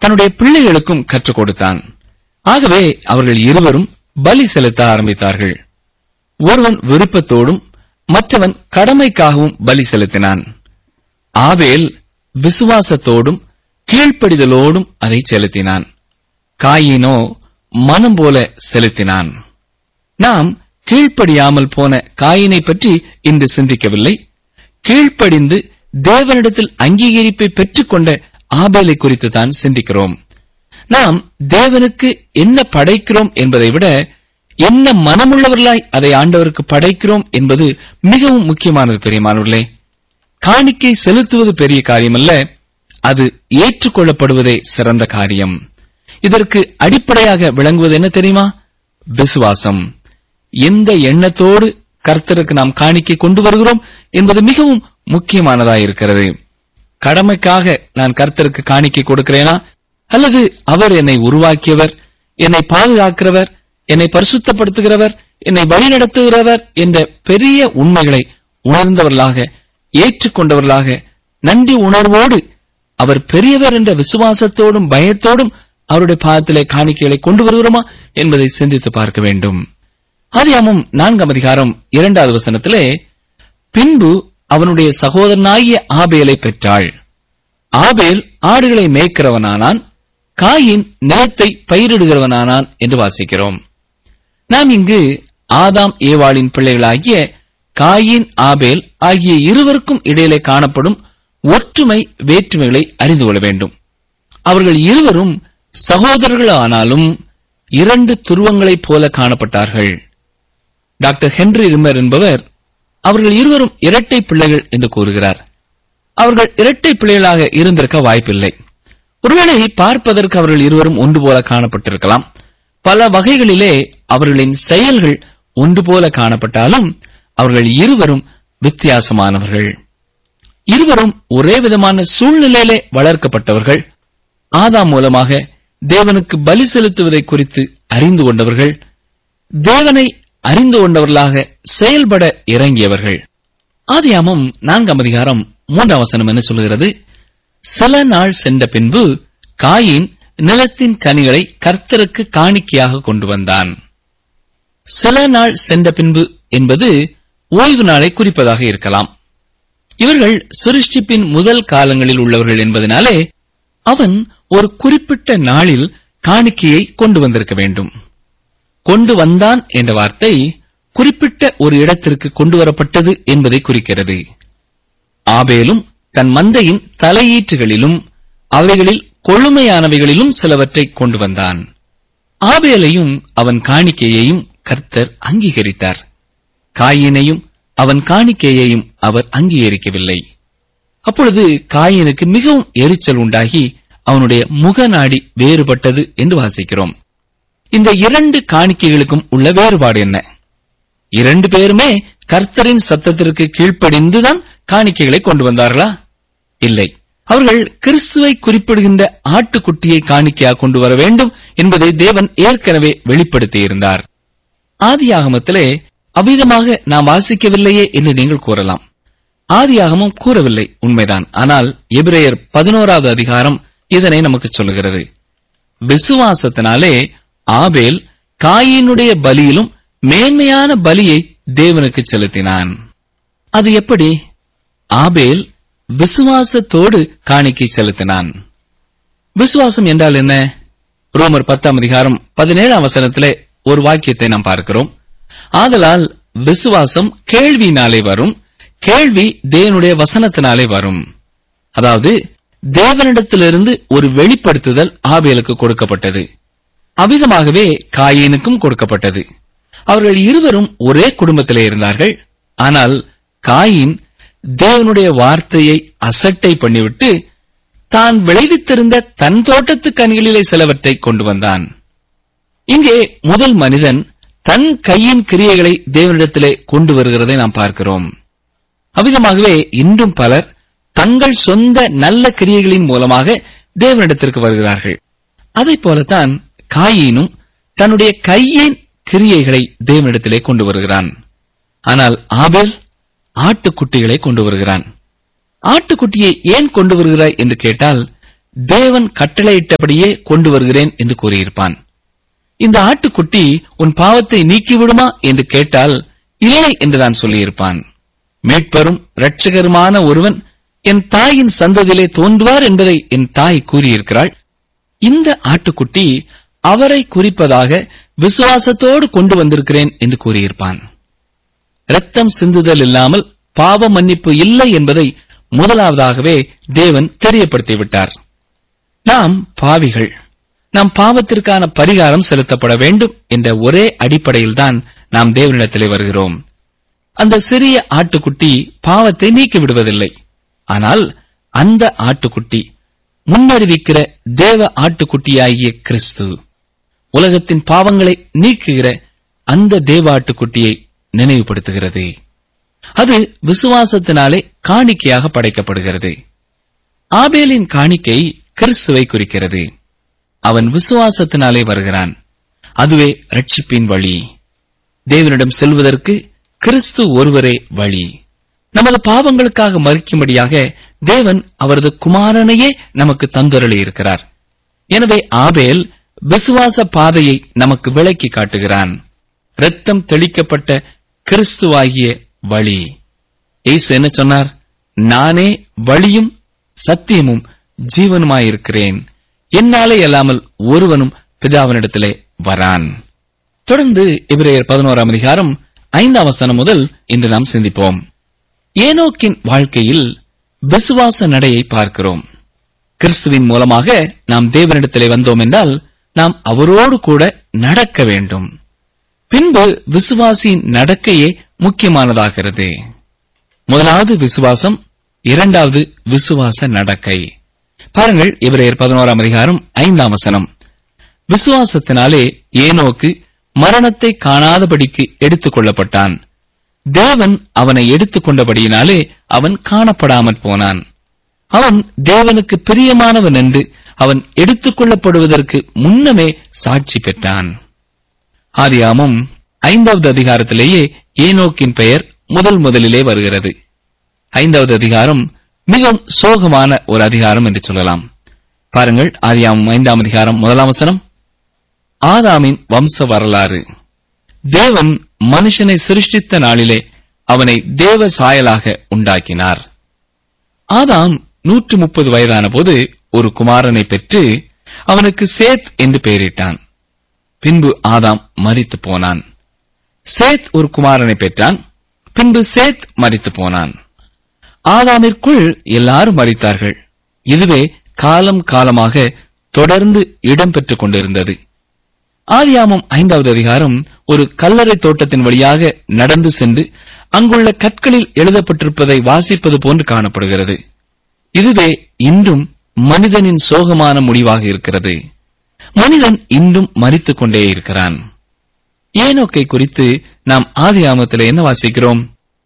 தன்னுடைய பிள்ளைகளுக்கும் கற்றுக் கொடுத்தான் ஆகவே அவர்கள் இருவரும் பலி செலுத்த ஆரம்பித்தார்கள் ஒருவன் விருப்பத்தோடும் மற்றவன் கடமைக்காகவும் பலி செலுத்தினான் ஆவேல் விசுவாசத்தோடும் கீழ்ப்படிதலோடும் அதை செலுத்தினான் காயினோ மனம் போல செலுத்தினான் நாம் கீழ்ப்படியாமல் போன காயினை பற்றி இன்று சிந்திக்கவில்லை கீழ்ப்படிந்து தேவனிடத்தில் அங்கீகரிப்பை பெற்றுக்கொண்ட ஆபேலை குறித்து தான் சிந்திக்கிறோம் நாம் தேவனுக்கு என்ன படைக்கிறோம் என்பதை விட என்ன மனமுள்ளவர்களாய் அதை ஆண்டவருக்கு படைக்கிறோம் என்பது மிகவும் முக்கியமானது பெரியமானவர்களே காணிக்கை செலுத்துவது பெரிய காரியமல்ல அது ஏற்றுக்கொள்ளப்படுவதே சிறந்த காரியம் இதற்கு அடிப்படையாக விளங்குவது என்ன தெரியுமா விசுவாசம் எந்த எண்ணத்தோடு கர்த்தருக்கு நாம் காணிக்கை கொண்டு வருகிறோம் என்பது மிகவும் முக்கியமானதாய் இருக்கிறது கடமைக்காக நான் கர்த்தருக்கு காணிக்கை கொடுக்கிறேனா அல்லது அவர் என்னை உருவாக்கியவர் என்னை பாதுகாக்கிறவர் என்னை பரிசுத்தப்படுத்துகிறவர் என்னை வழிநடத்துகிறவர் என்ற பெரிய உண்மைகளை உணர்ந்தவர்களாக ஏற்றுக்கொண்டவர்களாக நன்றி உணர்வோடு அவர் பெரியவர் என்ற விசுவாசத்தோடும் பயத்தோடும் அவருடைய பாதத்திலே காணிக்கைகளை கொண்டு வருகிறோமா என்பதை சிந்தித்து பார்க்க வேண்டும் ஆதியாமம் நான்காம் அதிகாரம் இரண்டாவது வசனத்திலே பின்பு அவனுடைய சகோதரனாகிய ஆபேலை பெற்றாள் ஆபேல் ஆடுகளை மேய்க்கிறவனானான் காயின் நிலத்தை பயிரிடுகிறவனானான் என்று வாசிக்கிறோம் நாம் இங்கு ஆதாம் ஏவாளின் பிள்ளைகளாகிய காயின் ஆபேல் ஆகிய இருவருக்கும் இடையிலே காணப்படும் ஒற்றுமை வேற்றுமைகளை அறிந்து கொள்ள வேண்டும் அவர்கள் இருவரும் சகோதரர்கள் ஆனாலும் இரண்டு துருவங்களைப் போல காணப்பட்டார்கள் டாக்டர் ஹென்றி ரிம்மர் என்பவர் அவர்கள் இருவரும் இரட்டை பிள்ளைகள் என்று கூறுகிறார் அவர்கள் இரட்டை பிள்ளைகளாக இருந்திருக்க வாய்ப்பில்லை ஒருவேளை பார்ப்பதற்கு அவர்கள் இருவரும் ஒன்று போல காணப்பட்டிருக்கலாம் பல வகைகளிலே அவர்களின் செயல்கள் ஒன்று போல காணப்பட்டாலும் அவர்கள் இருவரும் வித்தியாசமானவர்கள் இருவரும் ஒரே விதமான சூழ்நிலையிலே வளர்க்கப்பட்டவர்கள் ஆதாம் மூலமாக தேவனுக்கு பலி செலுத்துவதை குறித்து அறிந்து கொண்டவர்கள் தேவனை அறிந்து கொண்டவர்களாக செயல்பட இறங்கியவர்கள் ஆதியாமம் நான்காம் அதிகாரம் மூன்றாம் வசனம் என்ன சொல்கிறது சில நாள் சென்ற பின்பு காயின் நிலத்தின் கனிகளை கர்த்தருக்கு காணிக்கையாக கொண்டு வந்தான் சில நாள் சென்ற பின்பு என்பது ஓய்வு நாளை குறிப்பதாக இருக்கலாம் இவர்கள் சிருஷ்டிப்பின் முதல் காலங்களில் உள்ளவர்கள் என்பதனாலே அவன் ஒரு குறிப்பிட்ட நாளில் காணிக்கையை கொண்டு வந்திருக்க வேண்டும் கொண்டு வந்தான் என்ற வார்த்தை குறிப்பிட்ட ஒரு இடத்திற்கு கொண்டு வரப்பட்டது என்பதை குறிக்கிறது ஆபேலும் தன் மந்தையின் தலையீற்றுகளிலும் அவைகளில் கொழுமையானவைகளிலும் சிலவற்றை கொண்டு வந்தான் ஆபேலையும் அவன் காணிக்கையையும் கர்த்தர் அங்கீகரித்தார் காயினையும் அவன் காணிக்கையையும் அவர் அங்கீகரிக்கவில்லை அப்பொழுது காயினுக்கு மிகவும் எரிச்சல் உண்டாகி அவனுடைய முகநாடி வேறுபட்டது என்று வாசிக்கிறோம் இந்த இரண்டு காணிக்கைகளுக்கும் உள்ள வேறுபாடு என்ன இரண்டு பேருமே கர்த்தரின் சத்தத்திற்கு கீழ்ப்படிந்துதான் காணிக்கைகளை கொண்டு வந்தார்களா இல்லை அவர்கள் கிறிஸ்துவை குறிப்பிடுகின்ற ஆட்டுக்குட்டியை காணிக்கையாக கொண்டு வர வேண்டும் என்பதை தேவன் ஏற்கனவே வெளிப்படுத்தியிருந்தார் ஆதியாகமத்திலே அவ்விதமாக நாம் வாசிக்கவில்லையே என்று நீங்கள் கூறலாம் ஆதியாகமும் கூறவில்லை உண்மைதான் ஆனால் எபிரேயர் பதினோராவது அதிகாரம் இதனை நமக்கு சொல்லுகிறது விசுவாசத்தினாலே ஆபேல் காயினுடைய பலியிலும் மேன்மையான பலியை தேவனுக்கு செலுத்தினான் அது எப்படி ஆபேல் விசுவாசத்தோடு காணிக்கை செலுத்தினான் விசுவாசம் என்றால் என்ன ரோமர் பத்தாம் அதிகாரம் பதினேழாம் வசனத்திலே ஒரு வாக்கியத்தை நாம் பார்க்கிறோம் ஆதலால் விசுவாசம் கேள்வியினாலே வரும் கேள்வி தேவனுடைய வசனத்தினாலே வரும் அதாவது தேவனிடத்திலிருந்து ஒரு வெளிப்படுத்துதல் ஆபேலுக்கு கொடுக்கப்பட்டது அவ்விதமாகவே காயினுக்கும் கொடுக்கப்பட்டது அவர்கள் இருவரும் ஒரே குடும்பத்திலே இருந்தார்கள் ஆனால் காயின் தேவனுடைய வார்த்தையை அசட்டை பண்ணிவிட்டு தான் விளைவித்திருந்த தன் தோட்டத்து கனிகளிலே சிலவற்றை கொண்டு வந்தான் இங்கே முதல் மனிதன் தன் கையின் கிரியைகளை தேவனிடத்திலே கொண்டு வருகிறதை நாம் பார்க்கிறோம் அவ்விதமாகவே இன்றும் பலர் தங்கள் சொந்த நல்ல கிரியைகளின் மூலமாக தேவனிடத்திற்கு வருகிறார்கள் அதைப் போலத்தான் காயினும் தன்னுடைய கையின் கிரியைகளை தேவனிடத்திலே கொண்டு வருகிறான் ஆனால் ஆபேல் ஆட்டுக்குட்டிகளை கொண்டு வருகிறான் ஆட்டுக்குட்டியை ஏன் கொண்டு வருகிறாய் என்று கேட்டால் தேவன் கட்டளையிட்டபடியே கொண்டு வருகிறேன் என்று கூறியிருப்பான் இந்த ஆட்டுக்குட்டி உன் பாவத்தை நீக்கிவிடுமா என்று கேட்டால் இல்லை என்று தான் சொல்லியிருப்பான் மீட்பரும் இரட்சகருமான ஒருவன் என் தாயின் சந்ததியிலே தோன்றுவார் என்பதை என் தாய் கூறியிருக்கிறாள் இந்த ஆட்டுக்குட்டி அவரை குறிப்பதாக விசுவாசத்தோடு கொண்டு வந்திருக்கிறேன் என்று கூறியிருப்பான் இரத்தம் சிந்துதல் இல்லாமல் பாவ மன்னிப்பு இல்லை என்பதை முதலாவதாகவே தேவன் தெரியப்படுத்திவிட்டார் நாம் பாவிகள் நம் பாவத்திற்கான பரிகாரம் செலுத்தப்பட வேண்டும் என்ற ஒரே அடிப்படையில்தான் நாம் தேவனிடத்திலே வருகிறோம் அந்த சிறிய ஆட்டுக்குட்டி பாவத்தை நீக்கி விடுவதில்லை ஆனால் அந்த ஆட்டுக்குட்டி முன்னறிவிக்கிற தேவ ஆட்டுக்குட்டியாகிய கிறிஸ்து உலகத்தின் பாவங்களை நீக்குகிற அந்த தேவ ஆட்டுக்குட்டியை நினைவுபடுத்துகிறது அது விசுவாசத்தினாலே காணிக்கையாக படைக்கப்படுகிறது ஆபேலின் காணிக்கை கிறிஸ்துவை குறிக்கிறது அவன் விசுவாசத்தினாலே வருகிறான் அதுவே ரட்சிப்பின் வழி தேவனிடம் செல்வதற்கு கிறிஸ்து ஒருவரே வழி நமது பாவங்களுக்காக மறிக்கும்படியாக தேவன் அவரது குமாரனையே நமக்கு தந்தருளி இருக்கிறார் எனவே ஆபேல் விசுவாச பாதையை நமக்கு விளக்கி காட்டுகிறான் இரத்தம் தெளிக்கப்பட்ட கிறிஸ்துவாகிய வழி இயேசு என்ன சொன்னார் நானே வழியும் சத்தியமும் ஜீவனுமாயிருக்கிறேன் என்னாலே அல்லாமல் ஒருவனும் பிதாவினிடத்திலே வரான் தொடர்ந்து எபிரேயர் பதினோராம் அதிகாரம் ஐந்தாம் வசனம் முதல் இன்று நாம் சிந்திப்போம் ஏனோக்கின் வாழ்க்கையில் விசுவாச நடையை பார்க்கிறோம் கிறிஸ்துவின் மூலமாக நாம் தேவனிடத்திலே வந்தோம் என்றால் நாம் அவரோடு கூட நடக்க வேண்டும் பின்பு விசுவாசியின் நடக்கையே முக்கியமானதாகிறது முதலாவது விசுவாசம் இரண்டாவது விசுவாச நடக்கை பாருங்கள் இவரையர் பதினோராம் அதிகாரம் ஐந்தாம் வசனம் விசுவாசத்தினாலே ஏனோக்கு மரணத்தை காணாதபடிக்கு எடுத்துக் கொள்ளப்பட்டான் தேவன் அவனை எடுத்துக் கொண்டபடியினாலே அவன் காணப்படாமற் போனான் அவன் தேவனுக்கு பிரியமானவன் என்று அவன் எடுத்துக் கொள்ளப்படுவதற்கு முன்னமே சாட்சி பெற்றான் ஆதியாமம் ஐந்தாவது அதிகாரத்திலேயே ஏனோக்கின் பெயர் முதல் முதலிலே வருகிறது ஐந்தாவது அதிகாரம் மிகவும் சோகமான ஒரு அதிகாரம் என்று சொல்லலாம் பாருங்கள் ஆதியாமம் ஐந்தாம் அதிகாரம் முதலாம் வசனம் ஆதாமின் வம்ச வரலாறு தேவன் மனுஷனை சிருஷ்டித்த நாளிலே அவனை தேவ சாயலாக உண்டாக்கினார் ஆதாம் நூற்று முப்பது வயதான போது ஒரு குமாரனை பெற்று அவனுக்கு சேத் என்று பெயரிட்டான் பின்பு ஆதாம் மரித்து போனான் சேத் ஒரு குமாரனை பெற்றான் பின்பு சேத் மரித்து போனான் ஆதாமிற்குள் எல்லாரும் மரித்தார்கள் இதுவே காலம் காலமாக தொடர்ந்து இடம்பெற்றுக் கொண்டிருந்தது ஆதியாமம் ஐந்தாவது அதிகாரம் ஒரு கல்லறை தோட்டத்தின் வழியாக நடந்து சென்று அங்குள்ள கற்களில் எழுதப்பட்டிருப்பதை வாசிப்பது போன்று காணப்படுகிறது இதுவே இன்றும் மனிதனின் சோகமான முடிவாக இருக்கிறது மனிதன் இன்றும் மரித்துக் கொண்டே இருக்கிறான் ஏனோக்கை குறித்து நாம் ஆதியாமத்தில் என்ன வாசிக்கிறோம்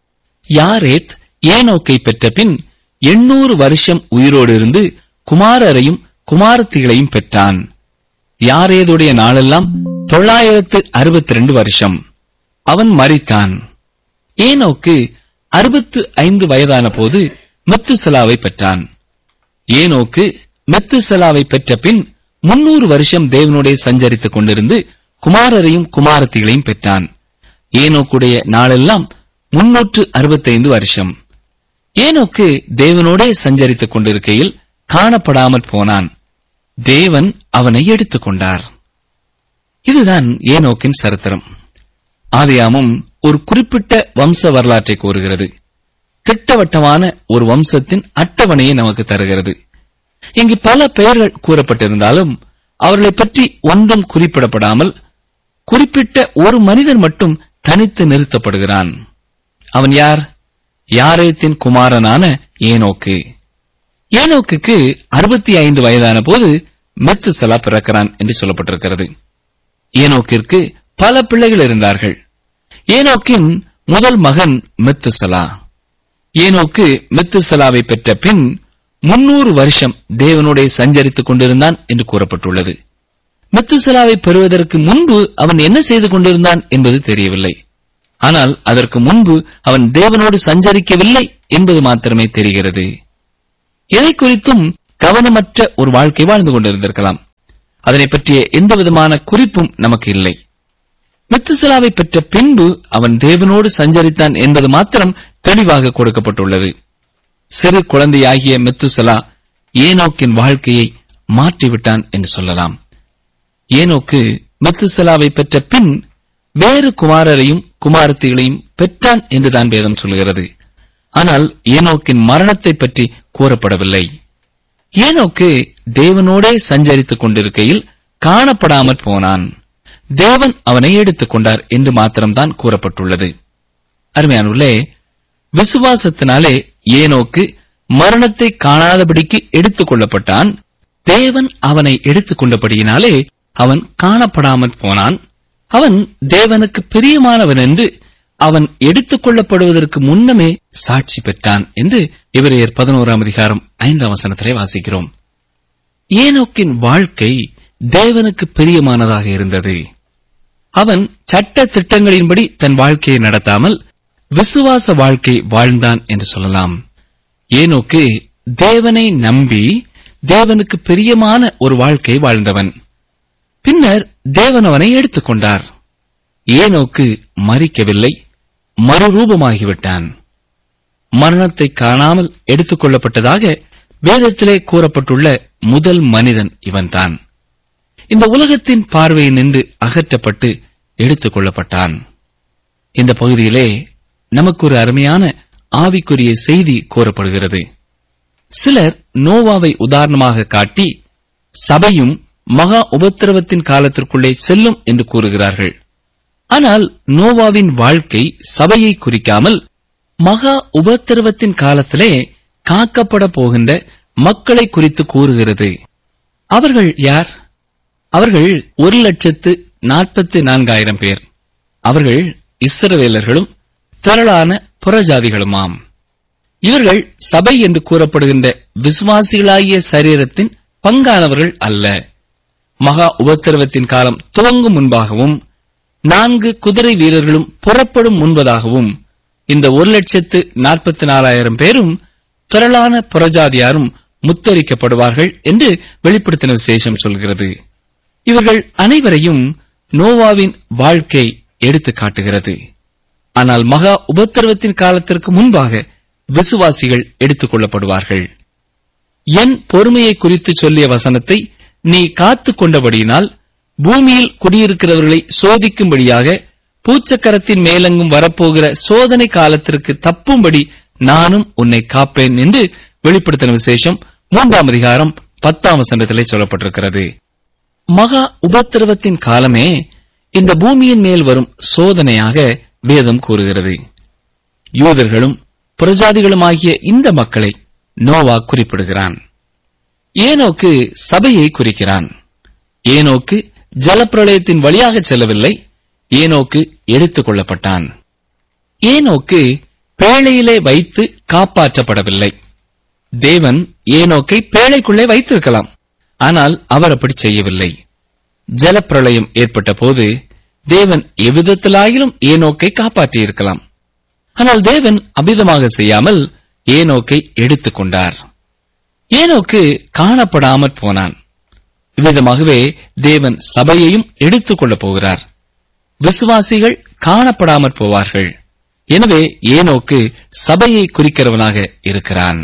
யாரேத் ஏனோக்கை பெற்ற பின் எண்ணூறு வருஷம் உயிரோடு இருந்து குமாரரையும் குமாரத்திகளையும் பெற்றான் யாரேதுடைய நாளெல்லாம் தொள்ளாயிரத்து அறுபத்தி ரெண்டு வருஷம் அவன் மரித்தான் ஏனோக்கு அறுபத்து ஐந்து வயதான போது மெத்துசலாவை பெற்றான் ஏனோக்கு மெத்துசலாவை பெற்ற பின் முன்னூறு வருஷம் தேவனுடைய சஞ்சரித்துக் கொண்டிருந்து குமாரரையும் குமாரத்திகளையும் பெற்றான் ஏனோக்குடைய நாளெல்லாம் முன்னூற்று அறுபத்தைந்து வருஷம் ஏனோக்கு தேவனோடே சஞ்சரித்துக் கொண்டிருக்கையில் காணப்படாமற் போனான் தேவன் அவனை எடுத்துக் கொண்டார் இதுதான் ஏனோக்கின் சரித்திரம் ஆதியாமம் ஒரு குறிப்பிட்ட வம்ச வரலாற்றை கூறுகிறது திட்டவட்டமான ஒரு வம்சத்தின் அட்டவணையை நமக்கு தருகிறது இங்கு பல பெயர்கள் கூறப்பட்டிருந்தாலும் அவர்களை பற்றி ஒன்றும் குறிப்பிடப்படாமல் குறிப்பிட்ட ஒரு மனிதன் மட்டும் தனித்து நிறுத்தப்படுகிறான் அவன் யார் யாரேத்தின் குமாரனான ஏனோக்கு ஏனோக்குக்கு அறுபத்தி ஐந்து வயதான போது மெத்துசலா பிறக்கிறான் என்று சொல்லப்பட்டிருக்கிறது ஏனோக்கிற்கு பல பிள்ளைகள் இருந்தார்கள் ஏனோக்கின் முதல் மகன் மெத்துசலா ஏனோக்கு மெத்துசலாவை பெற்ற பின் முன்னூறு வருஷம் தேவனுடைய சஞ்சரித்துக் கொண்டிருந்தான் என்று கூறப்பட்டுள்ளது மெத்துசலாவை பெறுவதற்கு முன்பு அவன் என்ன செய்து கொண்டிருந்தான் என்பது தெரியவில்லை ஆனால் அதற்கு முன்பு அவன் தேவனோடு சஞ்சரிக்கவில்லை என்பது மாத்திரமே தெரிகிறது எதை குறித்தும் கவனமற்ற ஒரு வாழ்க்கை வாழ்ந்து கொண்டிருந்திருக்கலாம் அதனை பற்றிய எந்த விதமான குறிப்பும் நமக்கு இல்லை மெத்துசலாவை பெற்ற பின்பு அவன் தேவனோடு சஞ்சரித்தான் என்பது மாத்திரம் தெளிவாக கொடுக்கப்பட்டுள்ளது சிறு குழந்தையாகிய மெத்துசலா ஏனோக்கின் வாழ்க்கையை மாற்றிவிட்டான் என்று சொல்லலாம் ஏனோக்கு மெத்துசலாவை பெற்ற பின் வேறு குமாரரையும் குமாரத்திகளையும் பெற்றான் என்றுதான் வேதம் சொல்கிறது ஆனால் ஏனோக்கின் மரணத்தை பற்றி கூறப்படவில்லை ஏனோக்கு தேவனோடே சஞ்சரித்துக் கொண்டிருக்கையில் காணப்படாமற் போனான் தேவன் அவனை எடுத்துக் கொண்டார் என்று மாத்திரம்தான் கூறப்பட்டுள்ளது அருமையானுள்ளே விசுவாசத்தினாலே ஏனோக்கு மரணத்தை காணாதபடிக்கு எடுத்துக் கொள்ளப்பட்டான் தேவன் அவனை எடுத்துக் கொண்டபடியினாலே அவன் காணப்படாமற் போனான் அவன் தேவனுக்கு பிரியமானவன் என்று அவன் எடுத்துக் கொள்ளப்படுவதற்கு முன்னமே சாட்சி பெற்றான் என்று இவரையர் பதினோராம் அதிகாரம் ஐந்தாம் வசனத்திலே வாசிக்கிறோம் ஏனோக்கின் வாழ்க்கை தேவனுக்கு பிரியமானதாக இருந்தது அவன் சட்ட திட்டங்களின்படி தன் வாழ்க்கையை நடத்தாமல் விசுவாச வாழ்க்கை வாழ்ந்தான் என்று சொல்லலாம் ஏனோக்கு தேவனை நம்பி தேவனுக்கு பிரியமான ஒரு வாழ்க்கை வாழ்ந்தவன் பின்னர் தேவன் அவனை எடுத்துக்கொண்டார் ஏனோக்கு மறிக்கவில்லை மறுரூபமாகிவிட்டான் மரணத்தை காணாமல் எடுத்துக் கொள்ளப்பட்டதாக வேதத்திலே கூறப்பட்டுள்ள முதல் மனிதன் இவன்தான் இந்த உலகத்தின் பார்வையை நின்று அகற்றப்பட்டு எடுத்துக் கொள்ளப்பட்டான் இந்த பகுதியிலே நமக்கு ஒரு அருமையான ஆவிக்குரிய செய்தி கூறப்படுகிறது சிலர் நோவாவை உதாரணமாக காட்டி சபையும் மகா உபத்திரவத்தின் காலத்திற்குள்ளே செல்லும் என்று கூறுகிறார்கள் ஆனால் நோவாவின் வாழ்க்கை சபையை குறிக்காமல் மகா உபத்திரவத்தின் காலத்திலே காக்கப்பட போகின்ற மக்களை குறித்து கூறுகிறது அவர்கள் யார் அவர்கள் ஒரு லட்சத்து நாற்பத்தி நான்காயிரம் பேர் அவர்கள் இஸ்ரவேலர்களும் திரளான புறஜாதிகளுமாம் இவர்கள் சபை என்று கூறப்படுகின்ற விசுவாசிகளாகிய சரீரத்தின் பங்கானவர்கள் அல்ல மகா உபத்திரவத்தின் காலம் துவங்கும் முன்பாகவும் நான்கு குதிரை வீரர்களும் புறப்படும் முன்பதாகவும் இந்த ஒரு லட்சத்து நாற்பத்தி நாலாயிரம் பேரும் திரளான புறஜாதியாரும் முத்தரிக்கப்படுவார்கள் என்று வெளிப்படுத்தின விசேஷம் சொல்கிறது இவர்கள் அனைவரையும் நோவாவின் வாழ்க்கை எடுத்து காட்டுகிறது ஆனால் மகா உபத்திரவத்தின் காலத்திற்கு முன்பாக விசுவாசிகள் எடுத்துக் கொள்ளப்படுவார்கள் என் பொறுமையை குறித்து சொல்லிய வசனத்தை நீ காத்துக் கொண்டபடியினால் பூமியில் குடியிருக்கிறவர்களை சோதிக்கும்படியாக பூச்சக்கரத்தின் மேலெங்கும் வரப்போகிற சோதனை காலத்திற்கு தப்பும்படி நானும் உன்னை காப்பேன் என்று வெளிப்படுத்தின விசேஷம் மூன்றாம் அதிகாரம் பத்தாம் வசனத்திலே சொல்லப்பட்டிருக்கிறது மகா உபத்திரவத்தின் காலமே இந்த பூமியின் மேல் வரும் சோதனையாக வேதம் கூறுகிறது யூதர்களும் புரஜாதிகளுமாகிய இந்த மக்களை நோவா குறிப்பிடுகிறான் ஏனோக்கு சபையை குறிக்கிறான் ஏனோக்கு ஜலப்பிரளயத்தின் வழியாக செல்லவில்லை ஏனோக்கு எடுத்துக் கொள்ளப்பட்டான் ஏனோக்கு பேழையிலே வைத்து காப்பாற்றப்படவில்லை தேவன் ஏனோக்கை பேழைக்குள்ளே வைத்திருக்கலாம் ஆனால் அவர் அப்படி செய்யவில்லை ஜலப்பிரளயம் ஏற்பட்ட போது தேவன் எவ்விதத்திலாயிலும் ஏனோக்கை காப்பாற்றியிருக்கலாம் ஆனால் தேவன் அபிதமாக செய்யாமல் ஏனோக்கை எடுத்துக் கொண்டார் ஏனோக்கு காணப்படாமற் போனான் இவ்விதமாகவே தேவன் சபையையும் எடுத்துக் கொள்ளப் போகிறார் விசுவாசிகள் காணப்படாமற் போவார்கள் எனவே ஏனோக்கு சபையை குறிக்கிறவனாக இருக்கிறான்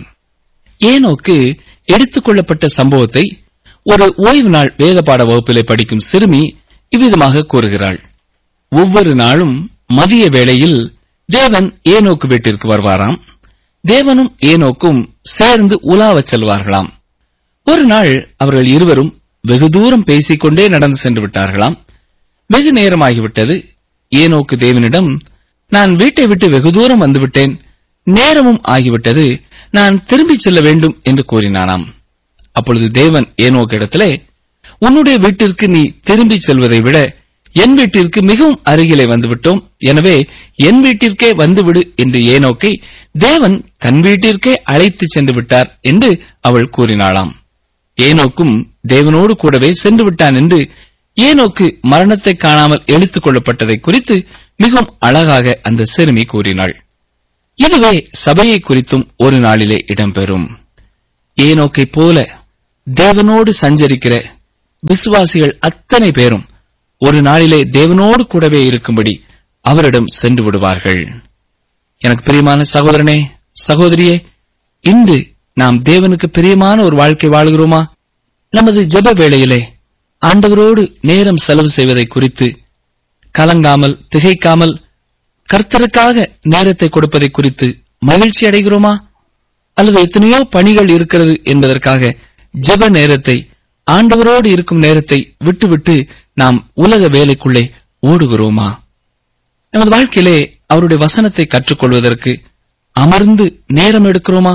ஏனோக்கு எடுத்துக் கொள்ளப்பட்ட சம்பவத்தை ஒரு ஓய்வு நாள் வேத பாட வகுப்பிலே படிக்கும் சிறுமி இவ்விதமாக கூறுகிறாள் ஒவ்வொரு நாளும் மதிய வேளையில் தேவன் ஏனோக்கு வீட்டிற்கு வருவாராம் தேவனும் ஏனோக்கும் சேர்ந்து உலாவச் செல்வார்களாம் ஒரு நாள் அவர்கள் இருவரும் வெகு தூரம் பேசிக்கொண்டே நடந்து சென்று விட்டார்களாம் வெகு நேரமாகிவிட்டது ஏனோக்கு தேவனிடம் நான் வீட்டை விட்டு வெகு தூரம் வந்துவிட்டேன் நேரமும் ஆகிவிட்டது நான் திரும்பிச் செல்ல வேண்டும் என்று கூறினானாம் அப்பொழுது தேவன் ஏனோக்கிடத்திலே உன்னுடைய வீட்டிற்கு நீ திரும்பிச் செல்வதை விட என் வீட்டிற்கு மிகவும் அருகிலே வந்துவிட்டோம் எனவே என் வீட்டிற்கே வந்துவிடு என்று ஏனோக்கை தேவன் தன் வீட்டிற்கே அழைத்து சென்று விட்டார் என்று அவள் கூறினாளாம் ஏனோக்கும் தேவனோடு கூடவே சென்று விட்டான் என்று ஏனோக்கு மரணத்தை காணாமல் எடுத்துக் கொள்ளப்பட்டதை குறித்து மிகவும் அழகாக அந்த சிறுமி கூறினாள் இதுவே சபையை குறித்தும் ஒரு நாளிலே இடம்பெறும் ஏனோக்கை போல தேவனோடு சஞ்சரிக்கிற விசுவாசிகள் அத்தனை பேரும் ஒரு நாளிலே தேவனோடு கூடவே இருக்கும்படி அவரிடம் சென்று விடுவார்கள் எனக்கு பிரியமான சகோதரனே சகோதரியே இன்று நாம் தேவனுக்கு பிரியமான ஒரு வாழ்க்கை வாழுகிறோமா நமது ஜெப வேளையிலே ஆண்டவரோடு நேரம் செலவு செய்வதை குறித்து கலங்காமல் திகைக்காமல் கர்த்தருக்காக நேரத்தை கொடுப்பதை குறித்து மகிழ்ச்சி அடைகிறோமா அல்லது எத்தனையோ பணிகள் இருக்கிறது என்பதற்காக ஜெப நேரத்தை ஆண்டவரோடு இருக்கும் நேரத்தை விட்டுவிட்டு நாம் உலக வேலைக்குள்ளே ஓடுகிறோமா நமது வாழ்க்கையிலே அவருடைய வசனத்தை கற்றுக்கொள்வதற்கு அமர்ந்து நேரம் எடுக்கிறோமா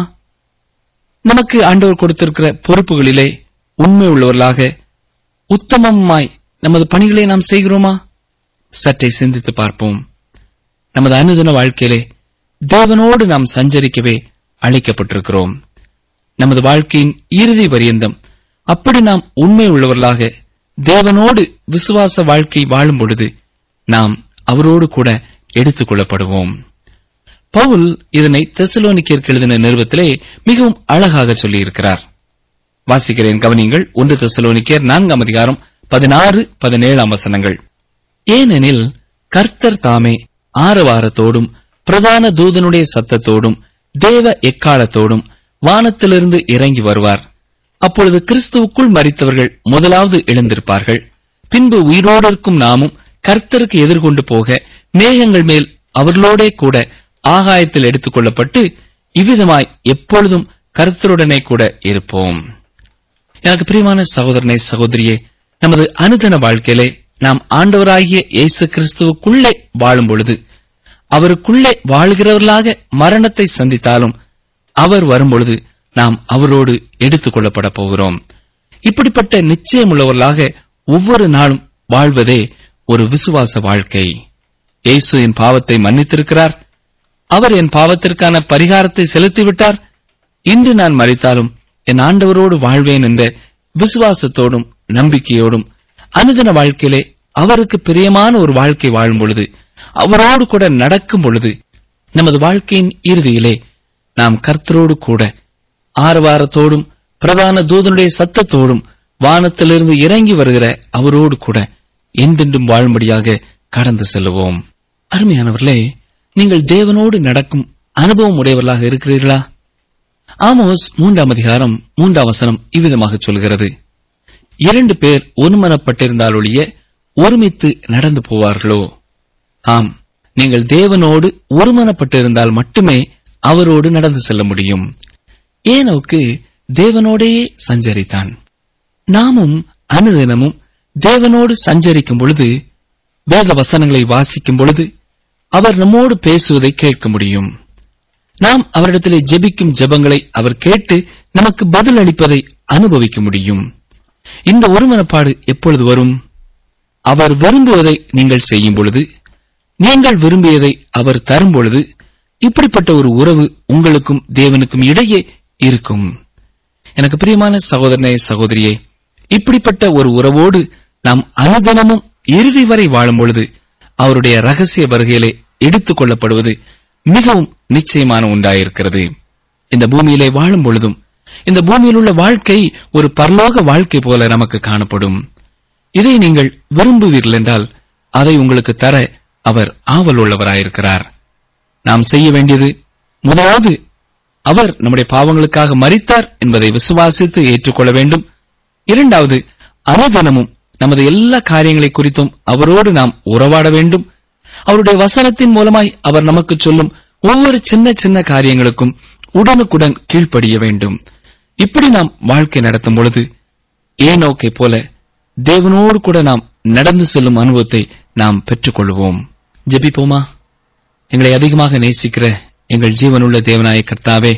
நமக்கு ஆண்டவர் கொடுத்திருக்கிற பொறுப்புகளிலே உண்மை உள்ளவர்களாக உத்தமமாய் நமது பணிகளை நாம் செய்கிறோமா சற்றே சிந்தித்து பார்ப்போம் நமது அனுதின வாழ்க்கையிலே தேவனோடு நாம் சஞ்சரிக்கவே அழைக்கப்பட்டிருக்கிறோம் நமது வாழ்க்கையின் இறுதி பரியந்தம் அப்படி நாம் உண்மை உள்ளவர்களாக தேவனோடு விசுவாச வாழ்க்கை வாழும் பொழுது நாம் அவரோடு கூட எடுத்துக் கொள்ளப்படுவோம் பவுல் இதனை தெசலோனிக்கேற்கு எழுதின நிறுவத்திலே மிகவும் அழகாக சொல்லியிருக்கிறார் வாசிக்கிறேன் கவனிங்கள் ஒன்று தெசலோனிக்கேர் நான்காம் அதிகாரம் பதினாறு பதினேழாம் வசனங்கள் ஏனெனில் கர்த்தர் தாமே ஆரவாரத்தோடும் பிரதான தூதனுடைய சத்தத்தோடும் தேவ எக்காலத்தோடும் வானத்திலிருந்து இறங்கி வருவார் அப்பொழுது கிறிஸ்துவுக்குள் மரித்தவர்கள் முதலாவது எழுந்திருப்பார்கள் பின்பு உயிரோடு இருக்கும் நாமும் கர்த்தருக்கு எதிர்கொண்டு போக மேகங்கள் மேல் அவர்களோடே கூட ஆகாயத்தில் எடுத்துக் கொள்ளப்பட்டு இவ்விதமாய் எப்பொழுதும் கர்த்தருடனே கூட இருப்போம் எனக்கு பிரியமான சகோதரனே சகோதரியே நமது அனுதின வாழ்க்கையிலே நாம் ஆண்டவராகிய இயேசு கிறிஸ்துவுக்குள்ளே வாழும் பொழுது அவருக்குள்ளே வாழ்கிறவர்களாக மரணத்தை சந்தித்தாலும் அவர் வரும்பொழுது நாம் அவரோடு எடுத்துக் கொள்ளப்பட போகிறோம் இப்படிப்பட்ட நிச்சயமுள்ளவர்களாக ஒவ்வொரு நாளும் வாழ்வதே ஒரு விசுவாச வாழ்க்கை இயேசு என் பாவத்தை மன்னித்திருக்கிறார் அவர் என் பாவத்திற்கான பரிகாரத்தை செலுத்திவிட்டார் இன்று நான் மறித்தாலும் என் ஆண்டவரோடு வாழ்வேன் என்ற விசுவாசத்தோடும் நம்பிக்கையோடும் அனுதின வாழ்க்கையிலே அவருக்கு பிரியமான ஒரு வாழ்க்கை வாழும் பொழுது அவரோடு கூட நடக்கும் பொழுது நமது வாழ்க்கையின் இறுதியிலே நாம் கர்த்தரோடு கூட ஆரவாரத்தோடும் பிரதான தூதனுடைய சத்தத்தோடும் வானத்திலிருந்து இறங்கி வருகிற அவரோடு கூட என்றென்றும் வாழும்படியாக கடந்து செல்லுவோம் அருமையானவர்களே நீங்கள் தேவனோடு நடக்கும் அனுபவம் உடையவர்களாக இருக்கிறீர்களா ஆமோஸ் மூன்றாம் அதிகாரம் மூன்றாம் வசனம் இவ்விதமாக சொல்கிறது இரண்டு பேர் ஒருமனப்பட்டிருந்தால் ஒழிய ஒருமித்து நடந்து போவார்களோ ஆம் நீங்கள் தேவனோடு ஒருமனப்பட்டிருந்தால் மட்டுமே அவரோடு நடந்து செல்ல முடியும் ஏனோக்கு தேவனோடேயே சஞ்சரித்தான் நாமும் அனுதினமும் தேவனோடு சஞ்சரிக்கும் பொழுது வேத வசனங்களை வாசிக்கும் பொழுது அவர் நம்மோடு பேசுவதை கேட்க முடியும் நாம் அவரிடத்திலே ஜெபிக்கும் ஜெபங்களை அவர் கேட்டு நமக்கு பதில் அளிப்பதை அனுபவிக்க முடியும் இந்த ஒருமனப்பாடு எப்பொழுது வரும் அவர் விரும்புவதை நீங்கள் செய்யும் பொழுது நீங்கள் விரும்பியதை அவர் தரும் பொழுது இப்படிப்பட்ட ஒரு உறவு உங்களுக்கும் தேவனுக்கும் இடையே இருக்கும் எனக்கு பிரியமான சகோதரனே சகோதரியே இப்படிப்பட்ட ஒரு உறவோடு நாம் அனுதினமும் இறுதி வரை வாழும் பொழுது அவருடைய ரகசிய வருகையிலே எடுத்துக் கொள்ளப்படுவது மிகவும் நிச்சயமான உண்டாயிருக்கிறது இந்த பூமியிலே வாழும் பொழுதும் இந்த பூமியில் உள்ள வாழ்க்கை ஒரு பரலோக வாழ்க்கை போல நமக்கு காணப்படும் இதை நீங்கள் விரும்புவீர்கள் என்றால் அதை உங்களுக்கு தர அவர் ஆவல் உள்ளவராயிருக்கிறார் நாம் செய்ய வேண்டியது முதலாவது அவர் நம்முடைய பாவங்களுக்காக மரித்தார் என்பதை விசுவாசித்து ஏற்றுக்கொள்ள வேண்டும் இரண்டாவது அனுதினமும் நமது எல்லா காரியங்களை குறித்தும் அவரோடு நாம் உறவாட வேண்டும் அவருடைய வசனத்தின் மூலமாய் அவர் நமக்கு சொல்லும் ஒவ்வொரு சின்ன சின்ன காரியங்களுக்கும் உடனுக்குடன் கீழ்ப்படிய வேண்டும் இப்படி நாம் வாழ்க்கை நடத்தும் பொழுது ஏனோக்கை போல தேவனோடு கூட நாம் நடந்து செல்லும் அனுபவத்தை நாம் பெற்றுக்கொள்வோம் ஜெபிப்போமா எங்களை அதிகமாக நேசிக்கிற எங்கள் ஜீவனுள்ள தேவனாய கர்த்தாவே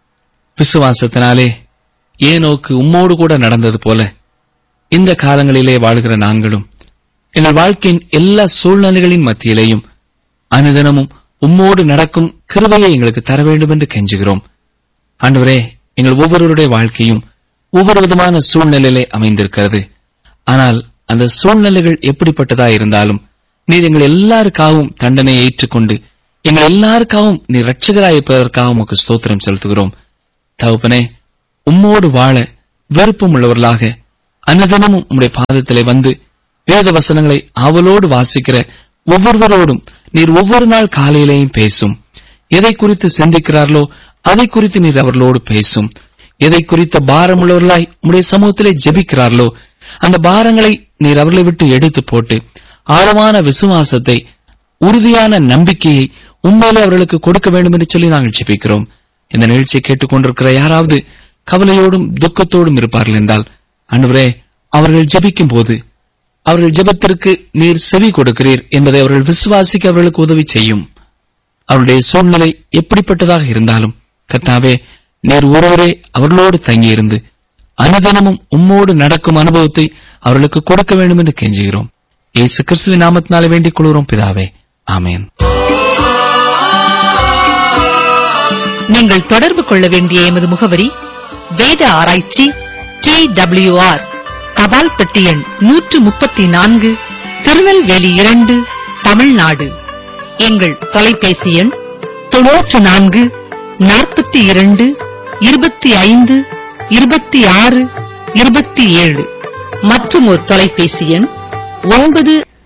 விசுவாசத்தினாலே ஏனோக்கு உம்மோடு கூட நடந்தது போல இந்த காலங்களிலே வாழ்கிற நாங்களும் எங்கள் வாழ்க்கையின் எல்லா சூழ்நிலைகளின் மத்தியிலேயும் அனுதினமும் உம்மோடு நடக்கும் கிருபையை எங்களுக்கு தர வேண்டும் என்று கெஞ்சுகிறோம் ஆண்டவரே எங்கள் ஒவ்வொருவருடைய வாழ்க்கையும் ஒவ்வொரு விதமான சூழ்நிலையிலே அமைந்திருக்கிறது ஆனால் அந்த சூழ்நிலைகள் எப்படிப்பட்டதா இருந்தாலும் நீர் எங்கள் எல்லாருக்காகவும் தண்டனையை ஏற்றுக்கொண்டு எங்கள் எல்லாருக்காகவும் நீ ரட்சகராயிருப்பதற்காக உமக்கு ஸ்தோத்திரம் செலுத்துகிறோம் தகப்பனே உம்மோடு வாழ விருப்பம் உள்ளவர்களாக அன்னதினமும் உம்முடைய பாதத்திலே வந்து வேத வசனங்களை ஆவலோடு வாசிக்கிற ஒவ்வொருவரோடும் நீர் ஒவ்வொரு நாள் காலையிலேயும் பேசும் எதை குறித்து சிந்திக்கிறார்களோ அதை குறித்து நீர் அவர்களோடு பேசும் எதை குறித்த பாரமுள்ளவர்களாய் உம்முடைய சமூகத்திலே ஜெபிக்கிறார்களோ அந்த பாரங்களை நீர் அவர்களை விட்டு எடுத்து போட்டு ஆழமான விசுவாசத்தை உறுதியான நம்பிக்கையை உண்மையிலே அவர்களுக்கு கொடுக்க வேண்டும் என்று சொல்லி நாங்கள் ஜெபிக்கிறோம் இந்த நிகழ்ச்சியை கேட்டுக்கொண்டிருக்கிற யாராவது கவலையோடும் துக்கத்தோடும் இருப்பார்கள் என்றால் அன்றுவரே அவர்கள் ஜெபிக்கும் போது அவர்கள் ஜெபத்திற்கு நீர் செவி கொடுக்கிறீர் என்பதை அவர்கள் விசுவாசிக்க அவர்களுக்கு உதவி செய்யும் அவருடைய சூழ்நிலை எப்படிப்பட்டதாக இருந்தாலும் கர்த்தாவே நீர் ஒருவரே அவர்களோடு தங்கியிருந்து அனுதினமும் உம்மோடு நடக்கும் அனுபவத்தை அவர்களுக்கு கொடுக்க வேண்டும் என்று கெஞ்சுகிறோம் இயேசு கிறிஸ்துவின் நாமத்தினாலே வேண்டிக் கொள்கிறோம் பிதாவே ஆமென் நீங்கள் தொடர்பு கொள்ள வேண்டிய எமது முகவரி வேத ஆராய்ச்சி டி டபிள்யூ ஆர் தபால் பெட்டி எண் நூற்று முப்பத்தி நான்கு திருநெல்வேலி இரண்டு தமிழ்நாடு எங்கள் தொலைபேசி எண் தொன்னூற்று நான்கு நாற்பத்தி இரண்டு இருபத்தி ஐந்து இருபத்தி ஆறு இருபத்தி ஏழு மற்றும் ஒரு தொலைபேசி எண் ஒன்பது